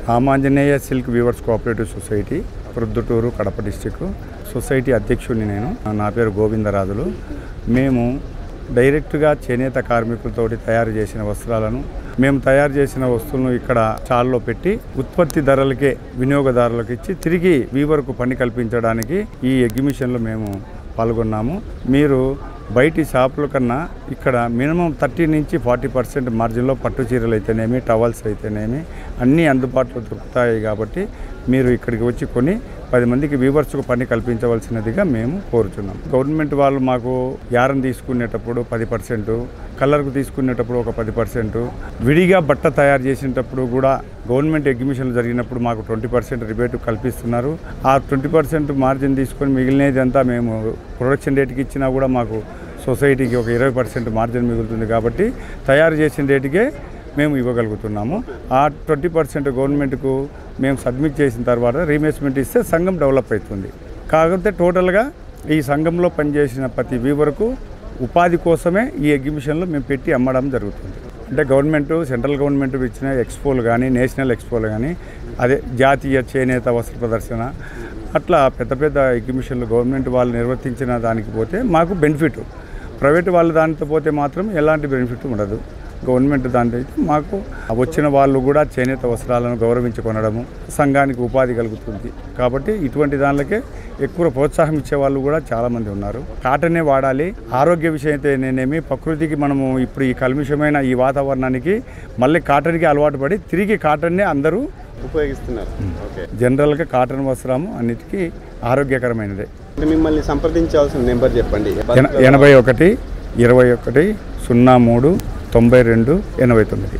Ramanjaneya silk weavers cooperative society Proddatur Kadapa district society అధ్యక్షుడిని నేను నా పేరు గోవిందరాజులు మేము డైరెక్ట్గా చేనేత కార్మికులతోటి తయారు చేసిన వస్త్రాలను మేము తయారు చేసిన వస్తువులను ఇక్కడ చాల్లో పెట్టి ఉత్పత్తి ధరలకే వినియోగదారులకు ఇచ్చి తిరిగి వీవర్కు పని కల్పించడానికి ఈ ఎగ్జిబిషన్లో మేము పాల్గొన్నాము మీరు బయటి షాపుల కన్నా ఇక్కడ మినిమం థర్టీ నుంచి ఫార్టీ పర్సెంట్ మార్జిన్లో పట్టు చీరలు అయితేనేమి టవల్స్ అయితేనేమి అన్నీ అందుబాటులో దొరుకుతాయి కాబట్టి మీరు ఇక్కడికి వచ్చి కొని పది మందికి వ్యూవర్స్కు పని కల్పించవలసినదిగా మేము కోరుచున్నాం గవర్నమెంట్ వాళ్ళు మాకు యారం తీసుకునేటప్పుడు పది పర్సెంట్ కలర్కు తీసుకునేటప్పుడు ఒక పది పర్సెంట్ విడిగా బట్ట తయారు చేసేటప్పుడు కూడా గవర్నమెంట్ ఎగ్జిబిషన్లు జరిగినప్పుడు మాకు ట్వంటీ పర్సెంట్ రిబేట్ కల్పిస్తున్నారు ఆ ట్వంటీ పర్సెంట్ మార్జిన్ తీసుకొని మిగిలినది అంతా మేము ప్రొడక్షన్ రేట్కి ఇచ్చినా కూడా మాకు సొసైటీకి ఒక ఇరవై పర్సెంట్ మార్జిన్ మిగులుతుంది కాబట్టి తయారు చేసిన రేటుకే మేము ఇవ్వగలుగుతున్నాము ఆ ట్వంటీ పర్సెంట్ గవర్నమెంట్కు మేము సబ్మిట్ చేసిన తర్వాత రీమేస్మెంట్ ఇస్తే సంఘం డెవలప్ అవుతుంది కాకపోతే టోటల్గా ఈ సంఘంలో పనిచేసిన ప్రతి వీవరకు ఉపాధి కోసమే ఈ ఎగ్జిబిషన్లో మేము పెట్టి అమ్మడం జరుగుతుంది అంటే గవర్నమెంట్ సెంట్రల్ గవర్నమెంట్ ఇచ్చిన ఎక్స్పోలు కానీ నేషనల్ ఎక్స్పోలు కానీ అదే జాతీయ చేనేత వస్త్ర ప్రదర్శన అట్లా పెద్ద పెద్ద ఎగ్జిబిషన్లు గవర్నమెంట్ వాళ్ళు నిర్వర్తించిన దానికి పోతే మాకు బెనిఫిట్ ప్రైవేట్ వాళ్ళ దానితో పోతే మాత్రం ఎలాంటి బెనిఫిట్ ఉండదు గవర్నమెంట్ దాంట్లో అయితే మాకు వచ్చిన వాళ్ళు కూడా చేనేత వస్త్రాలను గౌరవించి కొనడము సంఘానికి ఉపాధి కలుగుతుంది కాబట్టి ఇటువంటి దానిలకే ఎక్కువ ప్రోత్సాహం ఇచ్చే వాళ్ళు కూడా చాలామంది ఉన్నారు కాటనే వాడాలి ఆరోగ్య విషయం అయితే నేనేమి ప్రకృతికి మనము ఇప్పుడు ఈ కలుషితమైన ఈ వాతావరణానికి మళ్ళీ కాటన్కి అలవాటు పడి తిరిగి కాటన్నే అందరూ ఉపయోగిస్తున్నారు ఓకే జనరల్గా కాటన్ వస్త్రము అన్నిటికీ ఆరోగ్యకరమైనదే అంటే మిమ్మల్ని సంప్రదించాల్సిన నెంబర్ చెప్పండి ఎన- ఎనభై ఒకటి ఇరవై ఒకటి సున్నా మూడు తొంభై రెండు ఎనభై తొమ్మిది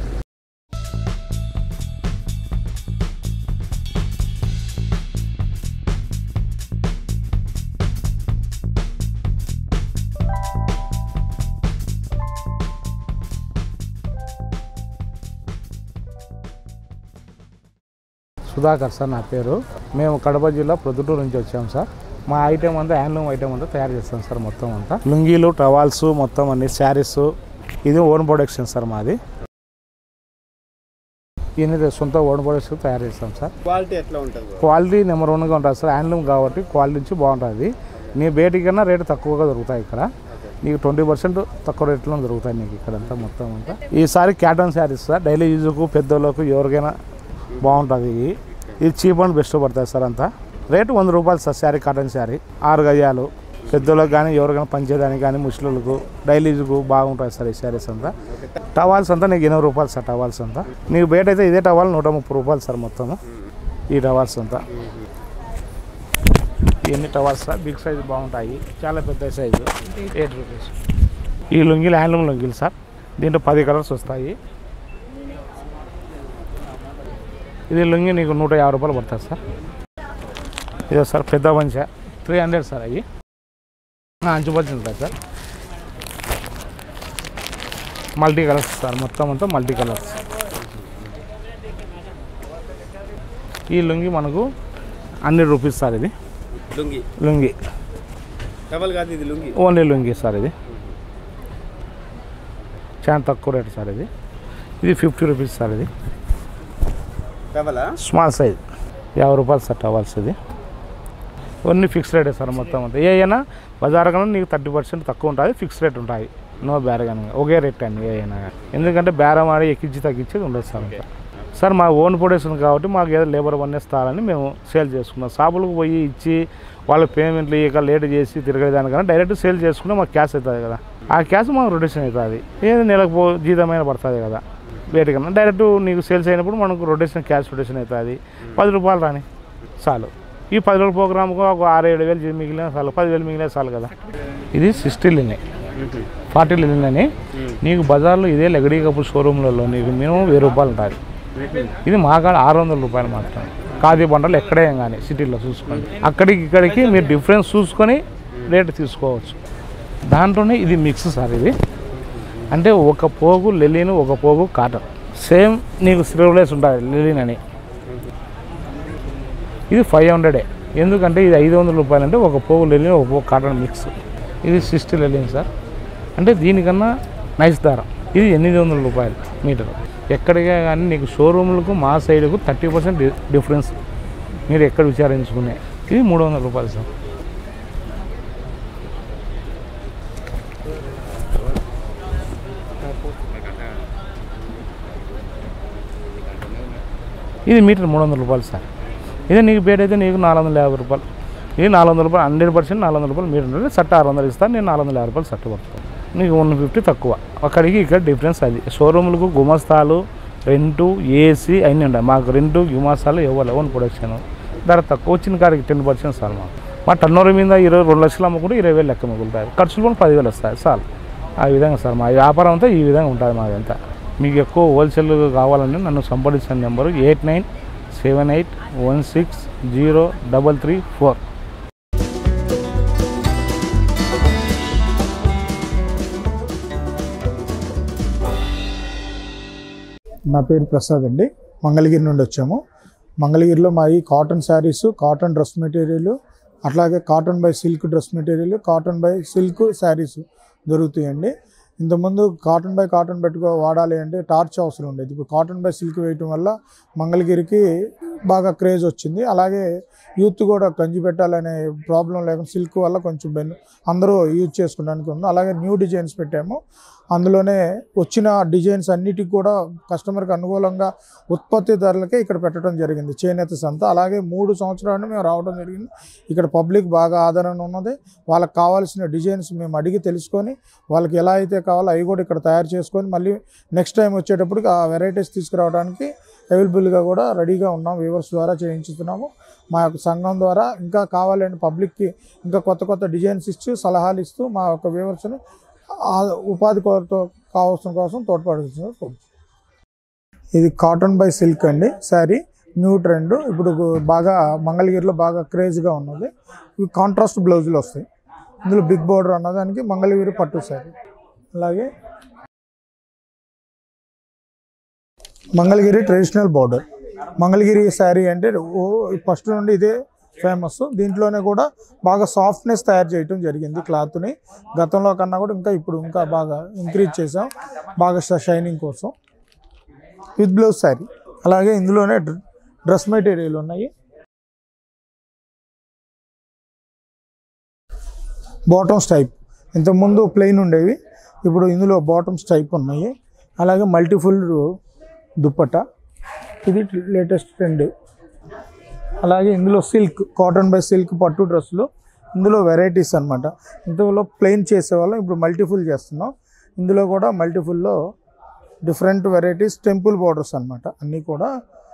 సుధాకర్ సార్ నా పేరు మేము కడప జిల్లా ప్రొద్దుటూరు నుంచి వచ్చాం సార్ మా ఐటెం అంతా హ్యాండ్లూమ్ ఐటెం అంతా తయారు చేస్తాం సార్ మొత్తం అంతా లుంగీలు టవాల్స్ మొత్తం అన్ని శారీస్ ఇది ఓన్ ప్రొడక్షన్ సార్ మాది ఇవన్నీ సొంత ఓన్ ప్రొడక్షన్ తయారు చేస్తాం సార్ క్వాలిటీ ఎట్లా ఉంటుంది క్వాలిటీ నెంబర్ వన్గా ఉంటుంది సార్ హ్యాండ్లూమ్ కాబట్టి క్వాలిటీ నుంచి బాగుంటుంది నీ బయటి కన్నా రేటు తక్కువగా దొరుకుతాయి ఇక్కడ నీకు ట్వంటీ పర్సెంట్ తక్కువ రేట్లో దొరుకుతాయి నీకు ఇక్కడంతా మొత్తం అంతా ఈసారి క్యాటన్ శారీస్ సార్ డైలీ యూజ్కు పెద్దోళ్ళకు ఎవరికైనా బాగుంటుంది ఇది ఇది చీప్ అండ్ బెస్ట్ పడుతుంది సార్ అంతా రేటు వంద రూపాయలు సార్ శారీ కాటన్ శారీ ఆరు గజాలు పెద్దోళ్ళకి కానీ ఎవరికైనా పంచేదానికి కానీ ముసలిలకు డైలీ యూజ్కు బాగుంటుంది సార్ ఈ శారీస్ అంతా టవాల్స్ అంతా నీకు ఎనభై రూపాయలు సార్ టవాల్స్ అంతా నీకు బయట అయితే ఇదే టవాల్ నూట ముప్పై రూపాయలు సార్ మొత్తము ఈ టవాల్స్ అంతా ఇవన్నీ టవర్స్ బిగ్ సైజ్ బాగుంటాయి చాలా పెద్ద సైజు ఎయిట్ రూపీస్ ఈ లుంగీలు హ్యాండ్లూమ్ లుంగీలు సార్ దీంట్లో పది కలర్స్ వస్తాయి ఇది లుంగి నీకు నూట యాభై రూపాయలు పడుతుంది సార్ ఇదే సార్ పెద్ద పంచ త్రీ హండ్రెడ్ సార్ అవి అంచు పంచ ఉంటాయి సార్ మల్టీ కలర్స్ సార్ మొత్తం అంతా మల్టీ కలర్స్ ఈ లుంగి మనకు హండ్రెడ్ రూపీస్ సార్ ఇది లుంగి లుంగి టవల్ కాదు ఇది లుంగి ఓన్లీ లుంగి సార్ ఇది చాలా తక్కువ రేట్ సార్ ఇది ఇది ఫిఫ్టీ రూపీస్ సార్ ఇది టవలా స్మాల్ సైజ్ యాభై రూపాయలు సార్ టవల్స్ ఇది ఓన్లీ ఫిక్స్ రేటే సార్ మొత్తం అంతా ఏ అయినా బజార్ కన్నా నీకు థర్టీ పర్సెంట్ తక్కువ ఉంటుంది ఫిక్స్ రేట్ ఉంటాయి నో బేరగానే ఒకే రేట్ అండి ఏ అయినా కానీ. ఎందుకంటే బేరం ఆడి ఎక్కించి తగ్గించేది ఉండదు సార్ అంతా సార్ మా ఓన్ ప్రొడక్షన్ కాబట్టి మాకు ఏదో లేబర్ వన్ ఇస్తారని మేము సేల్ చేసుకున్నాం షాపులకు పోయి ఇచ్చి వాళ్ళ పేమెంట్లు ఇక లేట్ చేసి తిరగేదానికన్నా డైరెక్ట్ సేల్ చేసుకుంటే మాకు క్యాష్ అవుతుంది కదా ఆ క్యాష్ మాకు రొటేషన్ అవుతుంది ఏది నెలకు పో జీతమైన పడుతుంది కదా వేటికన్నా డైరెక్ట్ నీకు సేల్స్ అయినప్పుడు మనకు రొటేషన్ క్యాష్ రొటేషన్ అవుతుంది పది రూపాయలు రాని చాలు ఈ పది రోజుల ప్రోగ్రామ్కు ఒక ఆరు ఏడు వేలు జీ- మిగిలిన చాలు పదివేలు మిగిలిన చాలు కదా ఇది సిక్స్టీ లినే ఫార్టీ లిన్ అని నీకు బజార్లో ఇదే లెగడీ కపుల్ షోరూమ్లలో నీకు మినిమం వెయ్యి రూపాయలు ఉంటుంది ఇది మా కాడ ఆరు వందల రూపాయలు మాత్రం ఖాదీ బండలు ఎక్కడేం కానీ సిటీలో చూసుకోండి అక్కడికి ఇక్కడికి మీరు డిఫరెన్స్ చూసుకొని రేటు తీసుకోవచ్చు దాంట్లోనే ఇది మిక్స్ సార్ ఇది అంటే ఒక పోగు లెలిన్ ఒక పోగు కాటన్ సేమ్ నీకు స్లీవ్లెస్ ఉంటుంది లెలిన్ అని ఇది ఫైవ్ హండ్రెడే ఎందుకంటే ఇది ఐదు వందల రూపాయలు అంటే ఒక పోగు లెలిన్ ఒక పోగు కాటన్ మిక్స్ ఇది సిక్స్టీ లెలిన్ సార్ అంటే దీనికన్నా నైస్ దారం ఇది ఎనిమిది వందల రూపాయలు మీటర్ ఎక్కడికే కానీ నీకు షోరూమ్లకు మా సైడ్కు థర్టీ పర్సెంట్ డిఫరెన్స్ మీరు ఎక్కడ విచారించుకునే ఇది మూడు వందల రూపాయలు సార్ ఇది మీటర్ మూడు వందల రూపాయలు సార్ ఇదే నీకు బేట్ అయితే నీకు నాలుగు వందల యాభై రూపాయలు ఇది నాలుగు వందల రూపాయలు హండ్రెడ్ పర్సెంట్ నాలుగు వందల రూపాయలు మీటర్ ఉంటుంది సట్ట ఆరు వందలు ఇస్తాను నేను నాలుగు వందల యాభై రూపాయలు సట్ట పడుతాను నీకు వన్ ఫిఫ్టీ తక్కువ అక్కడికి ఇక్కడ డిఫరెన్స్ అది షోరూములకు గుమస్తాలు రెంటు ఏసీ అన్నీ ఉంటాయి మాకు రెంటు గుమాస్తాలు ఇవ్వాలి ఓన్ ప్రొడక్షన్ ధర తక్కువ వచ్చిన కాడికి టెన్ పర్సెంట్ సార్ మాకు మా టర్నోవర్ మీద ఇరవై రెండు లక్షలు అమ్ముకుంటే ఇరవై వేలు లెక్క మిగులుతాయి ఖర్చులు కూడా పదివేలు వస్తాయి సార్ ఆ విధంగా సార్ మా వ్యాపారం అంతా ఈ విధంగా ఉంటుంది మాదంతా మీకు ఎక్కువ హోల్సేల్ కావాలంటే నన్ను సంప్రదించిన number eight nine seven eight one six zero double three four నా పేరు ప్రసాద్ అండి మంగళగిరి నుండి వచ్చాము మంగళగిరిలో మాది cotton saris cotton dress material అట్లాగే cotton by silk dress material cotton by silk saris దొరుకుతాయండి ఇంతకుముందు కాటన్ బై కాటన్ పెట్టుకో వాడాలి అంటే టార్చ్ అవసరం ఉండేది ఇప్పుడు కాటన్ బై సిల్క్ వేయటం వల్ల మంగళగిరికి బాగా క్రేజ్ వచ్చింది అలాగే యూత్ కూడా కంచి పెట్టాలనే ప్రాబ్లం లేకుండా సిల్క్ వల్ల కొంచెం బెన్ అందరూ యూజ్ చేసుకోవడానికి ఉంది అలాగే న్యూ డిజైన్స్ పెట్టాము అందులోనే వచ్చిన డిజైన్స్ అన్నిటికి కూడా కస్టమర్కి అనుకూలంగా ఉత్పత్తి ధరలకే ఇక్కడ పెట్టడం జరిగింది చేనేత సంత అలాగే మూడు సంవత్సరాలు మేము రావడం జరిగింది ఇక్కడ పబ్లిక్ బాగా ఆదరణ ఉన్నది వాళ్ళకి కావాల్సిన డిజైన్స్ మేము అడిగి తెలుసుకొని వాళ్ళకి ఎలా అయితే కావాలో అవి కూడా ఇక్కడ తయారు చేసుకొని మళ్ళీ నెక్స్ట్ టైం వచ్చేటప్పటికి ఆ వెరైటీస్ తీసుకురావడానికి అవైలబుల్గా కూడా రెడీగా ఉన్నాం వ్యూవర్స్ ద్వారా చేయించుతున్నాము మా యొక్క సంఘం ద్వారా ఇంకా కావాలంటే పబ్లిక్కి ఇంకా కొత్త కొత్త డిజైన్స్ ఇస్తూ సలహాలు ఇస్తూ మా యొక్క వ్యూవర్స్ని ఆ ఉపాధి కొరత కావాల్సిన కోసం తోడ్పడుతున్నారు ఇది కాటన్ బై సిల్క్ అండి శారీ న్యూ ట్రెండ్ ఇప్పుడు బాగా మంగళగిరిలో బాగా క్రేజ్గా ఉన్నది ఇవి కాంట్రాస్ట్ బ్లౌజులు వస్తాయి ఇందులో బిగ్ బోర్డర్ అన్నదానికి మంగళగిరి పట్టు శారీ అలాగే Mangalagiri traditional border Mangalagiri sari అంటే ఓ ఫస్ట్ నుండి ఇదే ఫేమస్ దీంట్లోనే కూడా బాగా సాఫ్ట్నెస్ తయారు చేయటం జరిగింది క్లాత్ని గతంలో కన్నా కూడా ఇంకా ఇప్పుడు ఇంకా బాగా ఇంక్రీజ్ చేసాం బాగా షైనింగ్ కోసం విత్ బ్లౌజ్ శారీ అలాగే ఇందులోనే డ్ర- డ్రెస్ మెటీరియల్ ఉన్నాయి బాటమ్స్ టైప్ ఇంతకుముందు ప్లెయిన్ ఉండేవి ఇప్పుడు ఇందులో బాటమ్స్ టైప్ ఉన్నాయి అలాగే మల్టీఫుల్ దుప్పట ఇది లేటెస్ట్ ట్రెండ్ అలాగే ఇందులో సిల్క్ కాటన్ బై సిల్క్ పట్టు డ్రెస్సులు ఇందులో వెరైటీస్ అన్నమాట ఇందులో ప్లెయిన్ చేసేవాళ్ళం ఇప్పుడు మల్టీఫుల్ చేస్తున్నాం ఇందులో కూడా మల్టీఫుల్లో డిఫరెంట్ వెరైటీస్ టెంపుల్ బార్డర్స్ అన్నమాట అన్నీ కూడా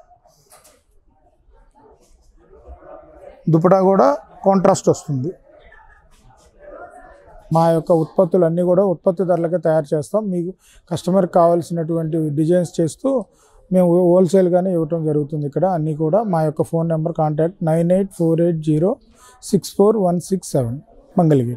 దుపటా కూడా కాంట్రాస్ట్ వస్తుంది మా యొక్క ఉత్పత్తులు అన్నీ కూడా ఉత్పత్తి ధరలకే తయారు చేస్తాం మీకు కస్టమర్కి కావాల్సినటువంటి డిజైన్స్ చేస్తూ మేము హోల్సేల్గానే ఇవ్వటం జరుగుతుంది ఇక్కడ అన్నీ కూడా మా యొక్క phone number contact nine eight four eight zero six four one six seven Mangalagiri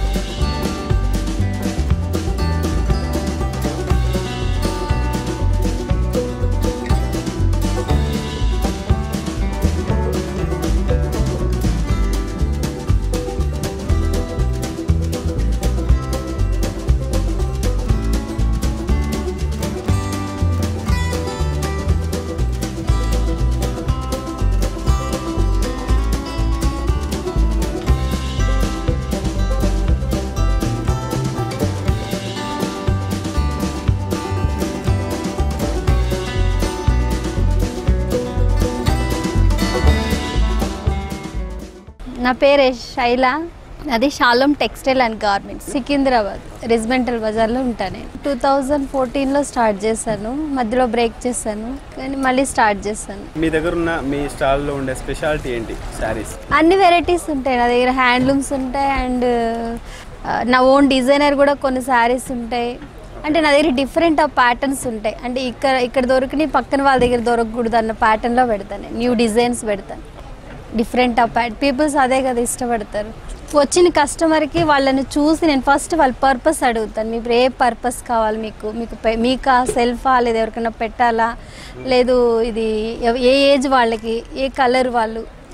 నా పేరు శైల అది షాሎም textile and garments Secunderabad regimental బజార్లో ఉంటాను నేను టూ థౌజండ్ ఫోర్టీన్లో స్టార్ట్ చేశాను మధ్యలో బ్రేక్ చేశాను కానీ మళ్ళీ స్టార్ట్ చేశాను మీ దగ్గర ఉన్న మీ స్టాల్లో ఉండే స్పెషాలిటీ ఏంటి శారీస్ అన్ని వెరైటీస్ ఉంటాయి నా దగ్గర హ్యాండ్లూమ్స్ ఉంటాయి అండ్ నా ఓన్ డిజైనర్ కూడా కొన్ని శారీస్ ఉంటాయి అంటే నా దగ్గర డిఫరెంట్ ఆఫ్ ప్యాటర్న్స్ ఉంటాయి అంటే ఇక్కడ ఇక్కడ దొరికిన పక్కన వాళ్ళ దగ్గర దొరకకూడదు అన్న ప్యాటర్న్లో పెడతాను న్యూ డిజైన్స్ పెడతాను డిఫరెంట్ ఆఫ్ ప్యాట్ పీపుల్స్ అదే కదా ఇష్టపడతారు వచ్చిన కస్టమర్కి వాళ్ళని చూసి నేను ఫస్ట్ వాళ్ళ పర్పస్ అడుగుతాను మీకు ఏ పర్పస్ కావాలి మీకు మీకు పె- మీకా సెల్ఫా లేదా ఎవరికైనా పెట్టాలా లేదు ఇది ఎవ- ఏ ఏజ్ వాళ్ళకి ఏ కలర్ వాళ్ళు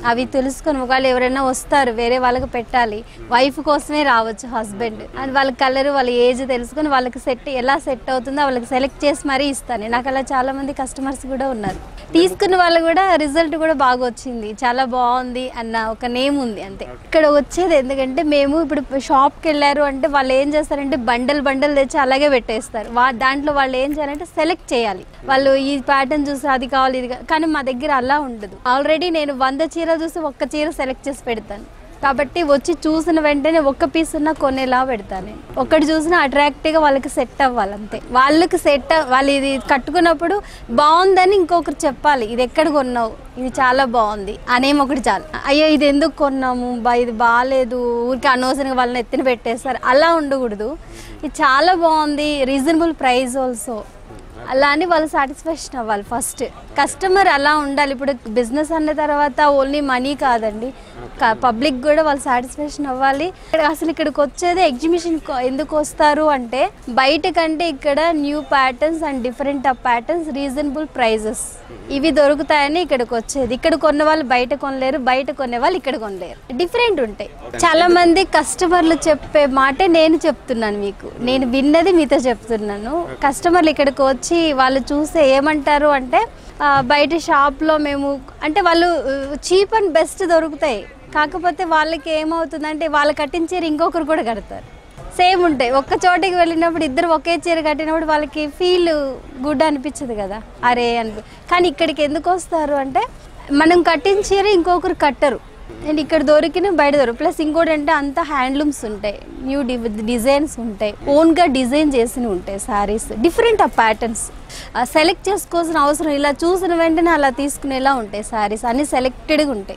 అవి తెలుసుకొని ఒకవేళ ఎవరైనా వస్తారు వేరే వాళ్ళకి పెట్టాలి వైఫ్ కోసమే రావచ్చు హస్బెండ్ అండ్ వాళ్ళ కలర్ వాళ్ళ ఏజ్ తెలుసుకొని వాళ్ళకి సెట్ ఎలా సెట్ అవుతుందో వాళ్ళకి సెలెక్ట్ చేసి మరీ ఇస్తాను నాకు అలా చాలా మంది కస్టమర్స్ కూడా ఉన్నారు తీసుకున్న వాళ్ళు కూడా రిజల్ట్ కూడా బాగా వచ్చింది చాలా బాగుంది అన్న ఒక నేమ్ ఉంది అంతే ఇక్కడ వచ్చేది ఎందుకంటే మేము ఇప్పుడు షాప్కి వెళ్ళారు అంటే వాళ్ళు ఏం చేస్తారంటే బండల్ బండల్ తెచ్చి అలాగే పెట్టేస్తారు వా దాంట్లో వాళ్ళు ఏం చేయాలంటే సెలెక్ట్ చేయాలి వాళ్ళు ఈ ప్యాటర్న్ చూసి అది కావాలి ఇది కా- కానీ మా దగ్గర అలా ఉండదు ఆల్రెడీ నేను వంద చీర చూసి ఒక్క చీర సెలెక్ట్ చేసి పెడతాను కాబట్టి వచ్చి చూసిన వెంటనే ఒక్క పీస్ ఉన్నా కొనేలా పెడతాను నేను ఒకటి చూసినా అట్రాక్టివ్గా వాళ్ళకి సెట్ అవ్వాలి అంతే వాళ్ళకి సెట్ వాళ్ళు ఇది కట్టుకున్నప్పుడు బాగుందని ఇంకొకరు చెప్పాలి ఇది ఎక్కడ కొన్నావు ఇది చాలా బాగుంది అనేం ఒకటి చాలు అయ్యో ఇది ఎందుకు కొన్నాము బా ఇది బాగాలేదు ఊరికి అనవసరంగా వాళ్ళని ఎత్తిన పెట్టేస్తారు అలా ఉండకూడదు ఇది చాలా బాగుంది రీజనబుల్ ప్రైస్ ఆల్సో అలా అని వాళ్ళు సాటిస్ఫాక్షన్ అవ్వాలి ఫస్ట్ కస్టమర్ అలా ఉండాలి ఇప్పుడు బిజినెస్ అన్న తర్వాత ఓన్లీ మనీ కాదండి పబ్లిక్ కూడా వాళ్ళు సాటిస్ఫాక్షన్ అవ్వాలి ఇక్కడ అసలు ఇక్కడికి వచ్చేది ఎగ్జిబిషన్ ఎందుకు వస్తారు అంటే బయట కంటే ఇక్కడ new patterns and different of patterns reasonable prices ఇవి దొరుకుతాయని ఇక్కడికి వచ్చేది ఇక్కడ కొన్న వాళ్ళు బయట కొనలేరు బయట కొనే వాళ్ళు ఇక్కడ కొనలేరు డిఫరెంట్ ఉంటాయి చాలా మంది కస్టమర్లు చెప్పే మాటే నేను చెప్తున్నాను మీకు నేను విన్నది మీతో చెప్తున్నాను కస్టమర్లు ఇక్కడికి వచ్చి వాళ్ళు చూస్తే ఏమంటారు అంటే ఆ, బయట షాప్లో మేము అంటే వాళ్ళు చీప్ అండ్ బెస్ట్ దొరుకుతాయి కాకపోతే వాళ్ళకి ఏమవుతుందంటే వాళ్ళు కట్టిన చీర ఇంకొకరు కూడా కడతారు సేమ్ ఉంటాయి ఒక్క చోటికి వెళ్ళినప్పుడు ఇద్దరు ఒకే చీర కట్టినప్పుడు వాళ్ళకి ఫీల్ గుడ్ అనిపించదు కదా అరే అని కానీ ఇక్కడికి ఎందుకు వస్తారు అంటే మనం కట్టిన చీర ఇంకొకరు కట్టరు అండ్ ఇక్కడ దొరికిన బయట దొరక ప్లస్ ఇంకోటి అంటే అంత హ్యాండ్లూమ్స్ ఉంటాయి న్యూ డిజైన్స్ ఉంటాయి ఓన్గా డిజైన్ చేసి ఉంటాయి శారీస్ డిఫరెంట్ ఆ ప్యాటర్న్స్ సెలెక్ట్ చేసుకోవాల్సిన అవసరం ఇలా చూసిన వెంటనే అలా తీసుకునేలా ఉంటాయి శారీస్ అన్ని సెలెక్టెడ్గా ఉంటాయి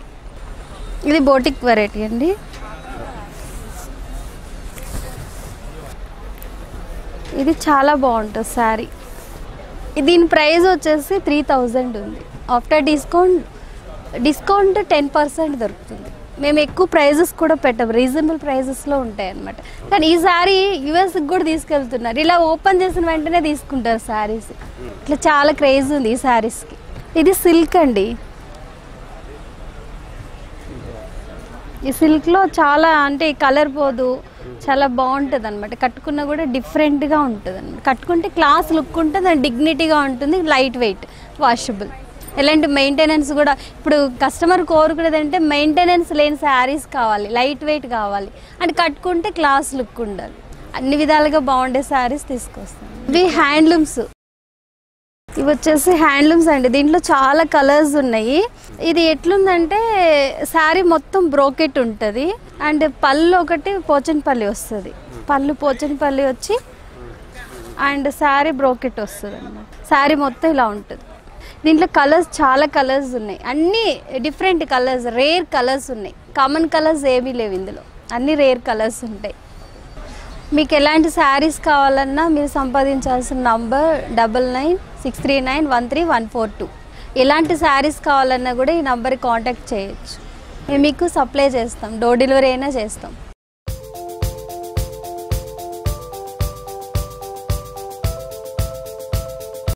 ఇది బోటిక్ వెరైటీ అండి ఇది చాలా బాగుంటుంది శారీ దీని ప్రైస్ వచ్చేసి త్రీ థౌజండ్ ఉంది after discount discount ten percent దొరుకుతుంది మేము ఎక్కువ ప్రైజెస్ కూడా పెట్టాం రీజనబుల్ ప్రైజెస్లో ఉంటాయి అన్నమాట కానీ ఈ శారీ యూఎస్కి కూడా తీసుకెళ్తున్నారు ఇలా ఓపెన్ చేసిన వెంటనే తీసుకుంటారు శారీస్ ఇట్లా చాలా క్రేజ్ ఉంది ఈ శారీస్కి ఇది సిల్క్ అండి ఈ సిల్క్లో చాలా అంటే కలర్ పోదు చాలా బాగుంటుంది అనమాట కట్టుకున్నా కూడా డిఫరెంట్గా ఉంటుంది అనమాట కట్టుకుంటే క్లాస్ లుక్ ఉంటుంది అండ్ డిగ్నిటీగా ఉంటుంది లైట్ వెయిట్ వాషబుల్ ఎలాంటి మెయింటెనెన్స్ కూడా ఇప్పుడు కస్టమర్ కోరుకునేది అంటే మెయింటెనెన్స్ లేని శారీస్ కావాలి లైట్ వెయిట్ కావాలి అండ్ కట్టుకుంటే క్లాస్ లుక్ ఉండాలి అన్ని విధాలుగా బాగుండే శారీస్ తీసుకొస్తాం ఇవి హ్యాండ్లూమ్స్ ఇవి వచ్చేసి హ్యాండ్లూమ్స్ అండి దీంట్లో చాలా కలర్స్ ఉన్నాయి ఇది ఎట్లుందంటే శారీ మొత్తం బ్రోకెట్ ఉంటుంది అండ్ పళ్ళు ఒకటి పోచన్పల్లి వస్తుంది పళ్ళు పోచన్పల్లి వచ్చి అండ్ శారీ బ్రోకెట్ వస్తుంది అన్నమాట శారీ మొత్తం ఇలా ఉంటుంది దీంట్లో కలర్స్ చాలా కలర్స్ ఉన్నాయి అన్నీ డిఫరెంట్ కలర్స్ రేర్ కలర్స్ ఉన్నాయి కామన్ కలర్స్ ఏమీ లేవు ఇందులో అన్ని రేర్ కలర్స్ ఉంటాయి మీకు ఎలాంటి శారీస్ కావాలన్నా మీరు సంపాదించాల్సిన number double nine six three nine one three one four two ఎలాంటి శారీస్ కావాలన్నా కూడా ఈ నంబర్కి కాంటాక్ట్ చేయొచ్చు మేము మీకు సప్లై చేస్తాం డోర్ డెలివరీ అయినా చేస్తాం